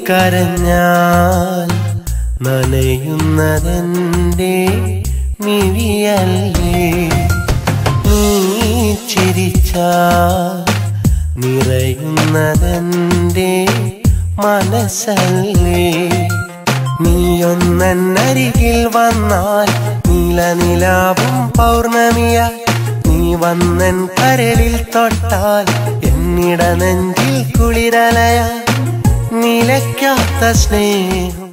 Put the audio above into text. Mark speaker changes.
Speaker 1: കരഞ്ഞാൽ നനയുന്നതെന്റെ മിഴിയല്ലേ നീ ചിരിച്ചാൽ നിറയുന്നതെന്റെ മനസ്സല്ലേ നീയൊന്നരികിൽ വന്നാൽ നീലനിലാവും പൗർണമിയായി നീ വന്നൻ കരളിൽ തൊട്ടാൽ എന്നിട നെഞ്ചിൽ കുളിരലയ നിലയ്ക്കാത്ത സ്നേഹം